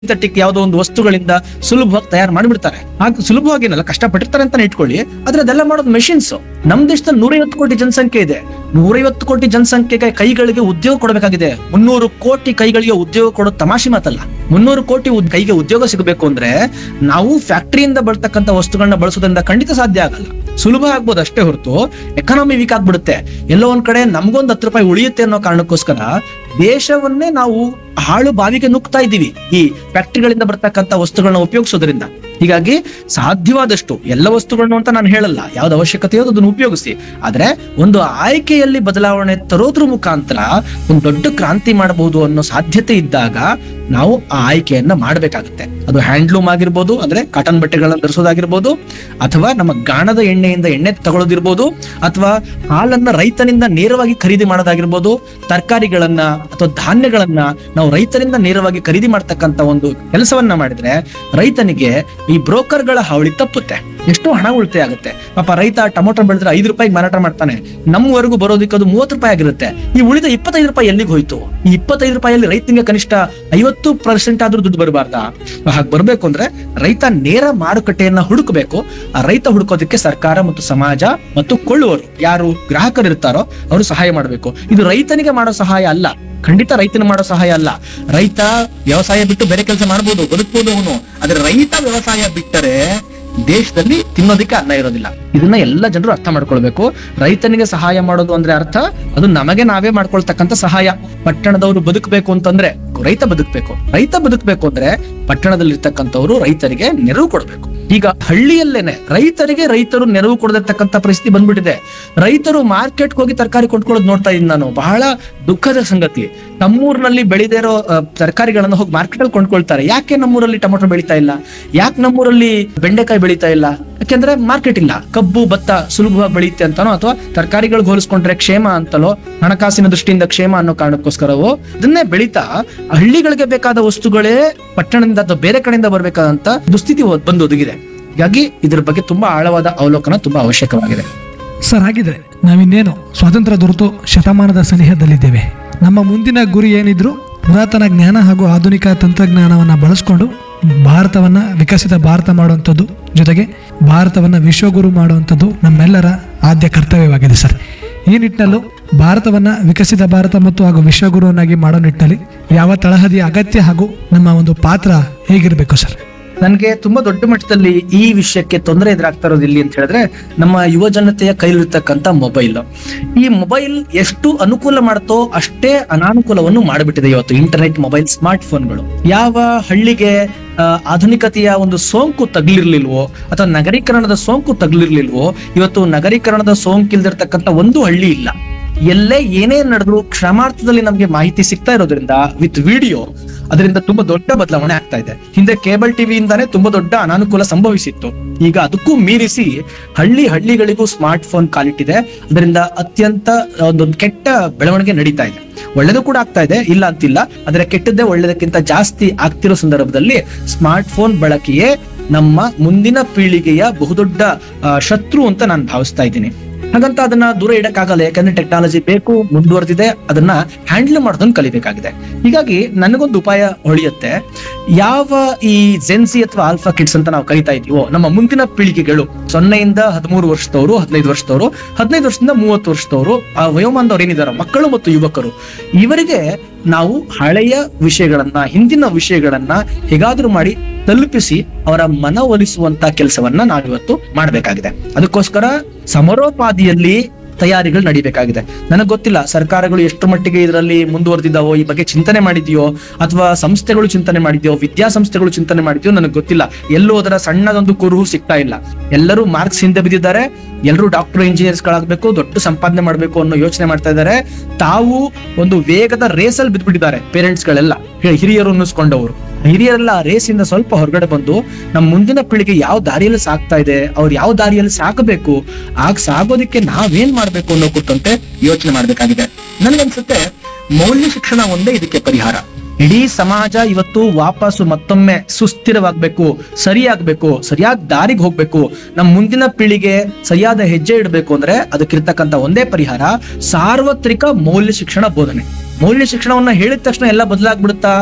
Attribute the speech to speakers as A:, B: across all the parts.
A: synthetic ಯಾವುದೋ ಒಂದು ವಸ್ತುಗಳಿಂದ ಸುಲಭವಾಗಿ ತಯಾರು ಮಾಡಿಬಿಡ್ತಾರೆ ಹಾಗೆ ಸುಲಭವಾಗಿನಲ್ಲ ಕಷ್ಟಪಟ್ಟಿರ್ತಾರೆ ಅಂತಾನೆ ಇಟ್ಕೊಳ್ಳಿ ಆದ್ರೆ ಅದೆಲ್ಲ ಮಾಡೋದು ಮೆಷಿನ್ಸ್ ನಮ್ ದೇಶದಲ್ಲಿ ನೂರೈವತ್ತು ಕೋಟಿ ಜನಸಂಖ್ಯೆ ಇದೆ ನೂರೈವತ್ತು ಕೋಟಿ ಜನಸಂಖ್ಯೆಗೆ ಕೈಗಳಿಗೆ ಉದ್ಯೋಗ ಕೊಡಬೇಕಾಗಿದೆ ಮುನ್ನೂರು ಕೋಟಿ ಕೈಗಳಿಗೆ ಉದ್ಯೋಗ ಕೊಡೋದು ತಮಾಷೆ ಮಾತಲ್ಲ ಮುನ್ನೂರು ಕೋಟಿ ಉದ್- ಕೈಗೆ ಉದ್ಯೋಗ ಸಿಗಬೇಕು ಅಂದ್ರೆ ನಾವು ಫ್ಯಾಕ್ಟರಿಯಿಂದ ಬರ್ತಕ್ಕಂಥ ವಸ್ತುಗಳನ್ನ ಬಳಸೋದ್ರಿಂದ ಖಂಡಿತ ಸಾಧ್ಯ ಆಗಲ್ಲ ಸುಲಭ ಆಗ್ಬೋದು ಅಷ್ಟೇ ಹೊರತು ಎಕಾನಮಿ ವೀಕ್ ಆಗ್ಬಿಡುತ್ತೆ ಎಲ್ಲೋ ಒಂದ್ ಕಡೆ ನಮ್ಗೊಂದ್ ಹತ್ತು ರೂಪಾಯಿ ಉಳಿಯುತ್ತೆ ಅನ್ನೋ ಕಾರಣಕ್ಕೋಸ್ಕರ ದೇಶವನ್ನೇ ನಾವು ಹಾಳು ಬಾವಿಗೆ ನುಗ್ತಾ ಇದ್ದೀವಿ ಈ ಫ್ಯಾಕ್ಟರಿಗಳಿಂದ ಬರ್ತಕ್ಕಂಥ ವಸ್ತುಗಳನ್ನ ಉಪಯೋಗಿಸೋದ್ರಿಂದ ಹೀಗಾಗಿ ಸಾಧ್ಯವಾದಷ್ಟು ಎಲ್ಲ ವಸ್ತುಗಳನ್ನು ಅಂತ ನಾನು ಹೇಳಲ್ಲ ಯಾವ್ದು ಅವಶ್ಯಕತೆ ಇರೋದು ಅದನ್ನು ಉಪಯೋಗಿಸಿ ಆದ್ರೆ ಒಂದು ಆಯ್ಕೆಯಲ್ಲಿ ಬದಲಾವಣೆ ತರೋದ್ರ ಮುಖಾಂತರ ಒಂದು ದೊಡ್ಡ ಕ್ರಾಂತಿ ಮಾಡಬಹುದು ಅನ್ನೋ ಸಾಧ್ಯತೆ ಇದ್ದಾಗ ನಾವು ಆ ಆಯ್ಕೆಯನ್ನ ಮಾಡಬೇಕಾಗುತ್ತೆ ಅದು ಹ್ಯಾಂಡ್ಲೂಮ್ ಆಗಿರ್ಬೋದು ಅಂದ್ರೆ ಕಾಟನ್ ಬಟ್ಟೆಗಳನ್ನ ಧರಿಸೋದಾಗಿರ್ಬೋದು ಅಥವಾ ನಮ್ಮ ಗಾಣದ ಎಣ್ಣೆಯಿಂದ ಎಣ್ಣೆ ತಗೊಳ್ಳೋದಿರ್ಬೋದು ಅಥವಾ ಹಾಲನ್ನ ರೈತನಿಂದ ನೇರವಾಗಿ ಖರೀದಿ ಮಾಡೋದಾಗಿರ್ಬೋದು ತರಕಾರಿಗಳನ್ನ ಅಥವಾ ಧಾನ್ಯಗಳನ್ನ ನಾವು ರೈತರಿಂದ ನೇರವಾಗಿ ಖರೀದಿ ಮಾಡ್ತಕ್ಕಂತ ಒಂದು ಕೆಲಸವನ್ನ ಮಾಡಿದ್ರೆ ರೈತನಿಗೆ ಈ ಬ್ರೋಕರ್ಗಳ ಹಾವಳಿ ತಪ್ಪುತ್ತೆ ಎಷ್ಟೋ ಹಣ ಉಳಿತಾಯ ಆಗುತ್ತೆ ಪಾಪ ರೈತ ಟೊಮೊಟೊ ಬೆಳೆದ್ರೆ ಐದು ರೂಪಾಯಿಗೆ ಮಾರಾಟ ಮಾಡ್ತಾನೆ ನಮ್ಮವರೆಗೂ ಬರೋದಕ್ಕೆ ಅದು ಮೂವತ್ತು ರೂಪಾಯಿ ಆಗಿರುತ್ತೆ ಈ ಉಳಿದ ಇಪ್ಪತ್ತೈದು ರೂಪಾಯಿ ಎಲ್ಲಿಗೆ ಹೋಯ್ತು ಈ ಇಪ್ಪತ್ತೈದು ರೂಪಾಯಲ್ಲಿ ರೈತನಿಗೆ ಕನಿಷ್ಠ ಐವತ್ತು ಪರ್ಸೆಂಟ್ ಆದ್ರೂ ದುಡ್ಡು ಬರಬಾರ್ದಾ ಹಾಗೆ ಬರ್ಬೇಕು ಅಂದ್ರೆ ರೈತ ನೇರ ಮಾರುಕಟ್ಟೆಯನ್ನ ಹುಡುಕಬೇಕು ಆ ರೈತ ಹುಡುಕೋದಕ್ಕೆ ಸರ್ಕಾರ ಮತ್ತು ಸಮಾಜ ಮತ್ತು ಕೊಳ್ಳುವರು ಯಾರು ಗ್ರಾಹಕರು ಇರ್ತಾರೋ ಅವರು ಸಹಾಯ ಮಾಡಬೇಕು ಇದು ರೈತನಿಗೆ ಮಾಡೋ ಸಹಾಯ ಅಲ್ಲ ಖಂಡಿತ ರೈತನ ಮಾಡೋ ಸಹಾಯ ಅಲ್ಲ ರೈತ ವ್ಯವಸಾಯ ಬಿಟ್ಟು ಬೇರೆ ಕೆಲಸ ಮಾಡ್ಬೋದು ಬದುಕ್ಬೋದು ಅವನು ಆದ್ರೆ ರೈತ ವ್ಯವಸಾಯ ಬಿಟ್ಟರೆ ದೇಶದಲ್ಲಿ ತಿನ್ನೋದಕ್ಕೆ ಅನ್ನ ಇರೋದಿಲ್ಲ ಇದನ್ನ ಎಲ್ಲ ಜನರು ಅರ್ಥ ಮಾಡ್ಕೊಳ್ಬೇಕು ರೈತನಿಗೆ ಸಹಾಯ ಮಾಡೋದು ಅಂದ್ರೆ ಅರ್ಥ ಅದು ನಮಗೆ ನಾವೇ ಮಾಡ್ಕೊಳ್ತಕ್ಕಂಥ ಸಹಾಯ ಪಟ್ಟಣದವರು ಬದುಕಬೇಕು ಅಂತಂದ್ರೆ ರೈತ ಬದುಕಬೇಕು ರೈತ ಬದುಕಬೇಕು ಅಂದ್ರೆ ಪಟ್ಟಣದಲ್ಲಿರ್ತಕ್ಕಂಥವ್ರು ರೈತರಿಗೆ ನೆರವು ಕೊಡಬೇಕು ಈಗ ಹಳ್ಳಿಯಲ್ಲೇನೆ ರೈತರಿಗೆ ರೈತರು ನೆರವು ಕೊಡದಿರ್ತಕ್ಕಂಥ ಪರಿಸ್ಥಿತಿ ಬಂದ್ಬಿಟ್ಟಿದೆ ರೈತರು ಮಾರ್ಕೆಟ್ ಹೋಗಿ ತರಕಾರಿ ಕೊಂಡ್ಕೊಳ್ಳೋದು ನೋಡ್ತಾ ಇದ್ದೀನಿ ನಾನು ಬಹಳ ದುಃಖದ ಸಂಗತಿ ನಮ್ಮೂರಿನಲ್ಲಿ ಬೆಳೆದೇ ಇರೋ ತರಕಾರಿಗಳನ್ನ ಹೋಗಿ ಮಾರ್ಕೆಟ್ ಅಲ್ಲಿ ಕೊಂಡ್ಕೊಳ್ತಾರೆ ಯಾಕೆ ನಮ್ಮೂರಲ್ಲಿ ಟೊಮೊಟೊ ಬೆಳೀತಾ ಇಲ್ಲ ಯಾಕೆ ನಮ್ಮೂರಲ್ಲಿ ಬೆಂಡೆಕಾಯಿ ಬೆಳೀತಾ ಇಲ್ಲ ಯಾಕೆಂದ್ರೆ ಮಾರ್ಕೆಟ್ ಇಲ್ಲ ಕಬ್ಬು ಭತ್ತ ಸುಲಭವಾಗಿ ಬೆಳೆಯುತ್ತೆ ಅಂತಾನೋ ಅಥವಾ ತರಕಾರಿಗಳಿಗೆ ಹೋಲಿಸ್ಕೊಂಡ್ರೆ ಕ್ಷೇಮ ಅಂತಲೋ ಹಣಕಾಸಿನ ದೃಷ್ಟಿಯಿಂದ ಕ್ಷೇಮ ಅನ್ನೋ ಕಾರಣಕ್ಕೋಸ್ಕರವೋ ಇದನ್ನೇ ಬೆಳೀತಾ ಹಳ್ಳಿಗಳಿಗೆ ಬೇಕಾದ ವಸ್ತುಗಳೇ ಪಟ್ಟಣದಿಂದ ಅಥವಾ ಬೇರೆ ಕಡೆಯಿಂದ ಬರ್ಬೇಕಾದಂತ ದುಸ್ಥಿತಿ ಒ- ಬಂದು ಒದಗಿದೆ ಹೀಗಾಗಿ ಇದ್ರ ಬಗ್ಗೆ ತುಂಬಾ ಆಳವಾದ ಅವಲೋಕನ ತುಂಬಾ ಅವಶ್ಯಕವಾಗಿದೆ
B: ಸರ್ ಹಾಗಿದ್ರೆ ನಾವಿನ್ನೇನು ಸ್ವಾತಂತ್ರ್ಯ ದೊರೆತು ಶತಮಾನದ ಸನಿಹದಲ್ಲಿದ್ದೇವೆ ನಮ್ಮ ಮುಂದಿನ ಗುರಿ ಏನಿದ್ರು ಪುರಾತನ ಜ್ಞಾನ ಹಾಗೂ ಆಧುನಿಕ ತಂತ್ರಜ್ಞಾನವನ್ನು ಬಳಸ್ಕೊಂಡು ಭಾರತವನ್ನ ವಿಕಸಿತ ಭಾರತ ಮಾಡುವಂಥದ್ದು ಜೊತೆಗೆ ಭಾರತವನ್ನ ವಿಶ್ವಗುರು ಮಾಡುವಂಥದ್ದು ನಮ್ಮೆಲ್ಲರ ಆದ್ಯ ಕರ್ತವ್ಯವಾಗಿದೆ ಸರ್ ಈ ನಿಟ್ಟಿನಲ್ಲೂ ಭಾರತವನ್ನ ವಿಕಸಿತ ಭಾರತ ಮತ್ತು ಹಾಗೂ ವಿಶ್ವಗುರುವನ್ನಾಗಿ ಮಾಡೋ ನಿಟ್ಟಿನಲ್ಲಿ ಯಾವ ತಳಹದಿಯ ಅಗತ್ಯ ಹಾಗೂ ನಮ್ಮ ಒಂದು ಪಾತ್ರ ಹೇಗಿರಬೇಕು ಸರ್
A: ನನ್ಗೆ ತುಂಬಾ ದೊಡ್ಡ ಮಟ್ಟದಲ್ಲಿ ಈ ವಿಷಯಕ್ಕೆ ತೊಂದರೆ ಎದುರಾಗ್ತಾ ಇರೋದು ಇಲ್ಲಿ ಅಂತ ಹೇಳಿದ್ರೆ ನಮ್ಮ ಯುವ ಜನತೆಯ ಕೈಲಿರ್ತಕ್ಕಂಥ ಮೊಬೈಲ್ ಈ ಮೊಬೈಲ್ ಎಷ್ಟು ಅನುಕೂಲ ಮಾಡುತ್ತೋ ಅಷ್ಟೇ ಅನಾನುಕೂಲವನ್ನು ಮಾಡಿಬಿಟ್ಟಿದೆ ಇವತ್ತು ಇಂಟರ್ನೆಟ್ ಮೊಬೈಲ್ ಸ್ಮಾರ್ಟ್ ಫೋನ್ಗಳು ಯಾವ ಹಳ್ಳಿಗೆ ಆ, ಆಧುನಿಕತೆಯ ಒಂದು ಸೋಂಕು ತಗ್ಲಿರ್ಲಿಲ್ವೋ ಅಥವಾ ನಗರೀಕರಣದ ಸೋಂಕು ತಗ್ಲಿರ್ಲಿಲ್ವೋ ಇವತ್ತು ನಗರೀಕರಣದ ಸೋಂಕಿಲ್ದಿರ್ತಕ್ಕಂಥ ಒಂದು ಹಳ್ಳಿ ಇಲ್ಲ ಎಲ್ಲೇ ಏನೇ ನಡೆದ್ರು ಕ್ಷಮಾರ್ಥದಲ್ಲಿ ನಮ್ಗೆ ಮಾಹಿತಿ ಸಿಗ್ತಾ ಇರೋದ್ರಿಂದ ವಿತ್ ವಿಡಿಯೋ ಅದರಿಂದ ತುಂಬಾ ದೊಡ್ಡ ಬದಲಾವಣೆ ಆಗ್ತಾ ಇದೆ ಹಿಂದೆ ಕೇಬಲ್ ಟಿವಿಯಿಂದಾನೇ ತುಂಬಾ ದೊಡ್ಡ ಅನಾನುಕೂಲ ಸಂಭವಿಸಿತ್ತು ಈಗ ಅದಕ್ಕೂ ಮೀರಿಸಿ ಹಳ್ಳಿ ಹಳ್ಳಿಗಳಿಗೂ ಸ್ಮಾರ್ಟ್ ಫೋನ್ ಕಾಲಿಟ್ಟಿದೆ ಅದರಿಂದ ಅತ್ಯಂತ ಒಂದೊಂದು ಕೆಟ್ಟ ಬೆಳವಣಿಗೆ ನಡೀತಾ ಇದೆ ಒಳ್ಳೇದು ಕೂಡ ಆಗ್ತಾ ಇದೆ ಇಲ್ಲ ಅಂತಿಲ್ಲ ಆದ್ರೆ ಕೆಟ್ಟದ್ದೇ ಒಳ್ಳೇದಕ್ಕಿಂತ ಜಾಸ್ತಿ ಆಗ್ತಿರೋ ಸಂದರ್ಭದಲ್ಲಿ ಸ್ಮಾರ್ಟ್ ಫೋನ್ ಬಳಕೆಯೇ ನಮ್ಮ ಮುಂದಿನ ಪೀಳಿಗೆಯ ಬಹುದೊಡ್ಡ ಆ, ಶತ್ರು ಅಂತ ನಾನು ಭಾವಿಸ್ತಾ ಇದ್ದೀನಿ ಹಾಗಂತ ಅದನ್ನ ದೂರ ಇಡಕ್ಕಾಗಲ್ಲ ಯಾಕಂದ್ರೆ ಟೆಕ್ನಾಲಜಿ ಬೇಕು ಮುಂದುವರೆದಿದೆ ಅದನ್ನ ಹ್ಯಾಂಡಲ್ ಮಾಡೋದನ್ನ ಕಲಿಬೇಕಾಗಿದೆ ಹೀಗಾಗಿ ನನಗೊಂದು ಉಪಾಯ ಹೊಳಿಯುತ್ತೆ ಯಾವ ಈ ಜೆನ್ಸಿ ಅಥವಾ ಆಲ್ಫಾ ಕಿಡ್ಸ್ ಅಂತ ನಾವು ಕರಿತಾ ಇದೀವೋ ನಮ್ಮ ಮುಂದಿನ ಪೀಳಿಗೆಗಳು ಸೊನ್ನೆಯಿಂದ ಹದಿಮೂರು ವರ್ಷದವರು ಹದಿನೈದು ವರ್ಷದವರು ಹದಿನೈದು ವರ್ಷದಿಂದ ಮೂವತ್ತು ವರ್ಷದವರು ಆ ವಯೋಮಾನದವ್ರು ಏನಿದಾರೋ ಮಕ್ಕಳು ಮತ್ತು ಯುವಕರು ಇವರಿಗೆ ನಾವು ಹಳೆಯ ವಿಷಯಗಳನ್ನ ಹಿಂದಿನ ವಿಷಯಗಳನ್ನ ಹೇಗಾದ್ರೂ ಮಾಡಿ ತಲುಪಿಸಿ ಅವರ ಮನವೊಲಿಸುವಂತ ಕೆಲಸವನ್ನ ನಾವಿವತ್ತು ಮಾಡಬೇಕಾಗಿದೆ ಅದಕ್ಕೋಸ್ಕರ ಸಮರೋಪಾದಿಯಲ್ಲಿ ತಯಾರಿಗಳು ನಡಿಬೇಕಾಗಿದೆ ನನಗೆ ಗೊತ್ತಿಲ್ಲ ಸರ್ಕಾರಗಳು ಎಷ್ಟು ಮಟ್ಟಿಗೆ ಇದರಲ್ಲಿ ಮುಂದುವರೆದಿದ್ದಾವೋ ಈ ಬಗ್ಗೆ ಚಿಂತನೆ ಮಾಡಿದೆಯೋ ಅಥವಾ ಸಂಸ್ಥೆಗಳು ಚಿಂತನೆ ಮಾಡಿದೆಯೋ ವಿದ್ಯಾಸಂಸ್ಥೆಗಳು ಚಿಂತನೆ ಮಾಡಿದೆಯೋ ನನಗೆ ಗೊತ್ತಿಲ್ಲ ಎಲ್ಲೂ ಅದರ ಸಣ್ಣದೊಂದು ಕುರುಹು ಸಿಗ್ತಾ ಇಲ್ಲ ಎಲ್ಲರೂ ಮಾರ್ಕ್ಸ್ ಹಿಂದೆ ಬಿದ್ದಿದ್ದಾರೆ ಎಲ್ಲರೂ ಡಾಕ್ಟರ್ ಇಂಜಿನಿಯರ್ಸ್ ಗಳಾಗಬೇಕು ದೊಡ್ಡ ಸಂಪಾದನೆ ಮಾಡಬೇಕು ಅನ್ನೋ ಯೋಚನೆ ಮಾಡ್ತಾ ಇದ್ದಾರೆ ತಾವು ಒಂದು ವೇಗದ ರೇಸಲ್ಲಿ ಬಿದ್ದ್ಬಿಟ್ಟಿದ್ದಾರೆ ಪೇರೆಂಟ್ಸ್ ಗಳೆಲ್ಲ ಹಿ- ಹಿರಿಯರು ಅನ್ನಿಸ್ಕೊಂಡವರು ಹಿರಿಯರೆಲ್ಲ ಆ ರೇಸಿಂದ ಸ್ವಲ್ಪ ಹೊರಗಡೆ ಬಂದು ನಮ್ಮ ಮುಂದಿನ ಪೀಳಿಗೆ ಯಾವ ದಾರಿಯಲ್ಲಿ ಸಾಕ್ತಾ ಇದೆ ಅವ್ರು ಯಾವ ದಾರಿಯಲ್ಲಿ ಸಾಕಬೇಕು ಆಗ ಸಾಗೋದಕ್ಕೆ ನಾವೇನ್ ಮಾಡ್ಬೇಕು ಅನ್ನೋ ಕುರಿತಂತೆ ಯೋಚನೆ ಮಾಡ್ಬೇಕಾಗಿದೆ ನನ್ಗನ್ಸುತ್ತೆ ಮೌಲ್ಯ ಶಿಕ್ಷಣ ಒಂದೇ ಇದಕ್ಕೆ ಪರಿಹಾರ ಇಡೀ ಸಮಾಜ ಇವತ್ತು ವಾಪಸ್ಸು ಮತ್ತೊಮ್ಮೆ ಸುಸ್ಥಿರವಾಗ್ಬೇಕು ಸರಿಯಾಗ್ಬೇಕು ಸರಿಯಾದ ದಾರಿಗೆ ಹೋಗ್ಬೇಕು ನಮ್ಮ ಮುಂದಿನ ಪೀಳಿಗೆ ಸರಿಯಾದ ಹೆಜ್ಜೆ ಇಡಬೇಕು ಅಂದ್ರೆ ಅದಕ್ಕಿರ್ತಕ್ಕಂಥ ಒಂದೇ ಪರಿಹಾರ ಸಾರ್ವತ್ರಿಕ ಮೌಲ್ಯ ಶಿಕ್ಷಣ ಬೋಧನೆ ಮೌಲ್ಯ ಶಿಕ್ಷಣವನ್ನ ಹೇಳಿದ ತಕ್ಷಣ ಎಲ್ಲ ಬದಲಾಗ್ಬಿಡುತ್ತಾ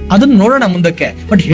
A: ಅದನ್ನ ನೋಡೋಣ ಮುಂದಕ್ಕೆ ಬಟ್